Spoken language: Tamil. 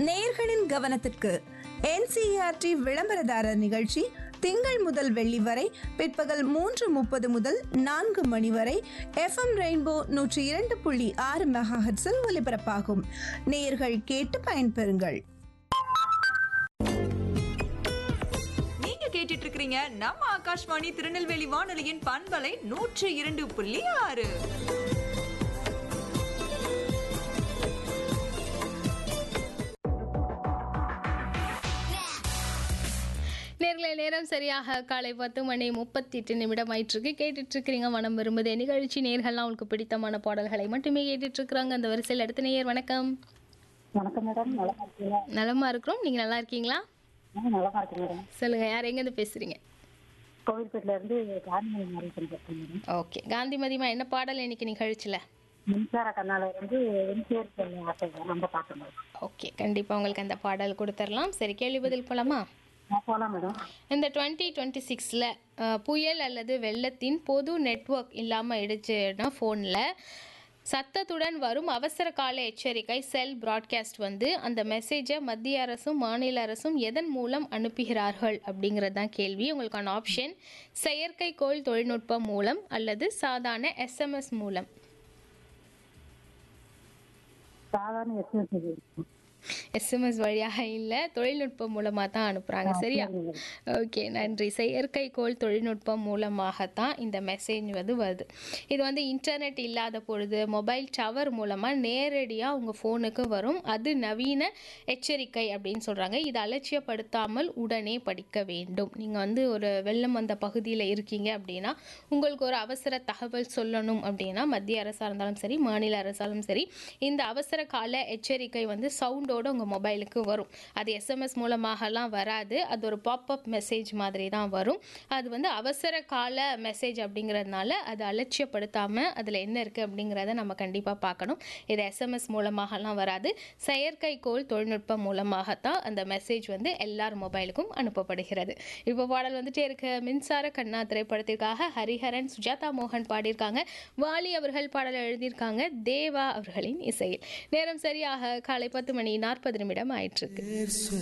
நேயர்களின் கவனத்திற்கு என்சிஆர்டி விளம்பரதாரர் நிகழ்ச்சி திங்கள் முதல் வெள்ளி வரை பிற்பகல் மூன்று முப்பது முதல் நான்கு மணி வரை எஃப்எம் ரெயின்போ நூற்றி இரண்டு புள்ளி ஆறு மெகாஹெட்ஸில் ஒலிபரப்பாகும் நேயர்கள் கேட்டு பயன்பெறுங்கள் நீங்க கேட்டுட்டு இருக்கிறீங்க நம்ம ஆகாஷ்வாணி திருநெல்வேலி வானொலியின் பண்பலை நூற்று இரண்டு புள்ளி ஆறு நேர்களை நேரம் சரியாக காலை பத்து மணி முப்பத்தி எட்டு நிமிடம் ஆயிட்டிருக்கு கேட்டுட்டு இருக்கிறீங்க மனம் விரும்புதே நிகழ்ச்சி நேர்கள்லாம் உங்களுக்கு பிடித்தமான பாடல்களை மட்டுமே கேட்டுட்டு இருக்கிறாங்க அந்த வரிசையில் அடுத்த நேயர் வணக்கம் வணக்கம் மேடம் நல்லா இருக்கீங்களா நலமா இருக்கிறோம் நீங்க நல்லா இருக்கீங்களா ஆ நல்லா இருக்கேன் மேடம் சொல்லுங்க யார் எங்கேருந்து பேசுறீங்க கோவில்பேட்டில இருந்து காந்திமதி மாரியப்பன் பேசுறேன் மேடம் ஓகே காந்தி மதிமா என்ன பாடல் இன்னைக்கு நிகழ்ச்சியில் மின்சார கண்ணால இருந்து எம்ஜிஆர் சொல்ல ஆசை ரொம்ப பார்த்தேன் மேடம் ஓகே கண்டிப்பாக உங்களுக்கு அந்த பாடல் கொடுத்துடலாம் சரி கேள்வி பதில் போலாமா நான் போகலாம் மேடம் இந்த டுவெண்ட்டி டுவெண்ட்டி சிக்ஸில் புயல் அல்லது வெள்ளத்தின் பொது நெட்வொர்க் இல்லாமல் இடிச்சுன்னா ஃபோனில் சத்தத்துடன் வரும் அவசர கால எச்சரிக்கை செல் ப்ராட்காஸ்ட் வந்து அந்த மெசேஜை மத்திய அரசும் மாநில அரசும் எதன் மூலம் அனுப்புகிறார்கள் அப்படிங்கிறது தான் கேள்வி உங்களுக்கான ஆப்ஷன் செயற்கைக்கோள் தொழில்நுட்பம் மூலம் அல்லது சாதாரண எஸ்எம்எஸ் மூலம் சாதாரண எஸ்எஸ் எஸ்எம்எஸ் வழியாக இல்லை தொழில்நுட்பம் மூலமாக தான் அனுப்புகிறாங்க சரியா ஓகே நன்றி செயற்கைக்கோள் தொழில்நுட்பம் மூலமாகத்தான் இந்த மெசேஜ் வந்து வருது இது வந்து இன்டர்நெட் இல்லாத பொழுது மொபைல் டவர் மூலமாக நேரடியாக உங்கள் ஃபோனுக்கு வரும் அது நவீன எச்சரிக்கை அப்படின்னு சொல்கிறாங்க இதை அலட்சியப்படுத்தாமல் உடனே படிக்க வேண்டும் நீங்கள் வந்து ஒரு வெள்ளம் வந்த பகுதியில் இருக்கீங்க அப்படின்னா உங்களுக்கு ஒரு அவசர தகவல் சொல்லணும் அப்படின்னா மத்திய அரசாக இருந்தாலும் சரி மாநில அரசாலும் சரி இந்த அவசர கால எச்சரிக்கை வந்து சவுண்டோட உங்கள் மொபைலுக்கு வரும் அது எஸ்எம்எஸ் மூலமாகலாம் வராது அது ஒரு பாப்அப் மெசேஜ் மாதிரி தான் வரும் அது வந்து அவசர கால மெசேஜ் அப்படிங்கிறதுனால அதை அலட்சியப்படுத்தாமல் அதில் என்ன இருக்குது அப்படிங்கிறத நம்ம கண்டிப்பாக பார்க்கணும் இது எஸ்எம்எஸ் மூலமாகலாம் வராது செயற்கைக்கோள் தொழில்நுட்பம் மூலமாகத்தான் அந்த மெசேஜ் வந்து எல்லார் மொபைலுக்கும் அனுப்பப்படுகிறது இப்போ பாடல் வந்துட்டே இருக்க மின்சார கண்ணா திரைப்படத்திற்காக ஹரிஹரன் சுஜாதா மோகன் பாடியிருக்காங்க வாலி அவர்கள் பாடல் எழுதியிருக்காங்க தேவா அவர்களின் இசையில் நேரம் சரியாக காலை பத்து மணி நாற்பது நிமிடம் ஆயிட்டிருக்கு